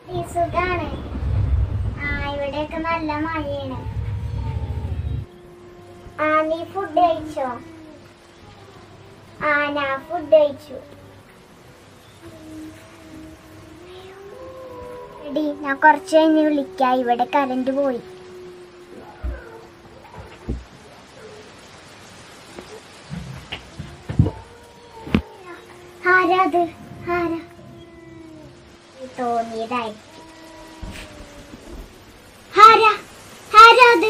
ഈ സുഖാണ് ആ ഇവിടെയൊക്കെ നല്ല മഴയാണ് ആ നീ ഫുഡ് കഴിച്ചോ ആ ഞാൻ ഫുഡ് കഴിച്ചു എടി ഞാൻ കുറച്ച് കഴിഞ്ഞ് വിളിക്കാം ഇവിടെ കറണ്ട് പോയി ആരാ അത് ആരാ തോന്നിയതായിരിക്കും ആരാ ആരാ അത്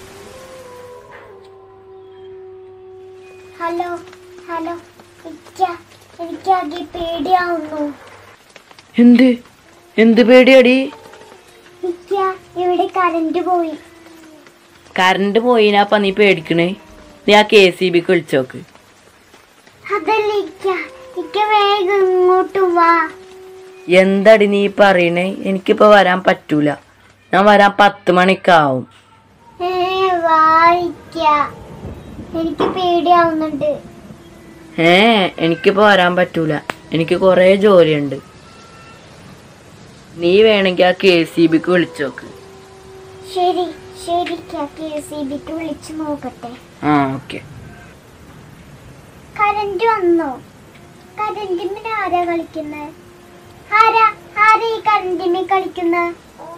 ഹലോ ഹലോ ഇക്ക എനിക്കാകെ പേടിയാവുന്നു എന്ത് എന്ത് പേടിയാടി ഇക്ക ഇവിടെ കറണ്ട് പോയി കറണ്ട് പോയിനാപ്പ നീ പേടിക്കണേ നീ ആ കെ സി ബിക്ക് വിളിച്ചോക്ക് അതല്ല ഇക്ക ഇക്ക വേഗം ഇങ്ങോട്ട് വാ എന്താടി നീ പറയണേ എനിക്കിപ്പോ വരാൻ പറ്റൂല ഞാൻ വരാൻ പത്ത് മണിക്കാവും ഏ വാ ഇക്ക എനിക്ക് പേടിയാവുന്നുണ്ട് ഏ എനിക്കിപ്പോ വരാൻ പറ്റൂല എനിക്ക് കൊറേ ജോലിയുണ്ട് നീ വേണമെങ്കിൽ ആ കെ സി ബിക്ക് വിളിച്ചോക്ക് ശരി ശരി കെ സി ബിക്ക് വിളിച്ചു നോക്കട്ടെ ആ ഓക്കെ കരണ്ട് വന്നോ കരണ്ടിന് ആരാ കളിക്കുന്നത് ആരാ ആരാ ഈ കരണ്ടിന് കളിക്കുന്നത്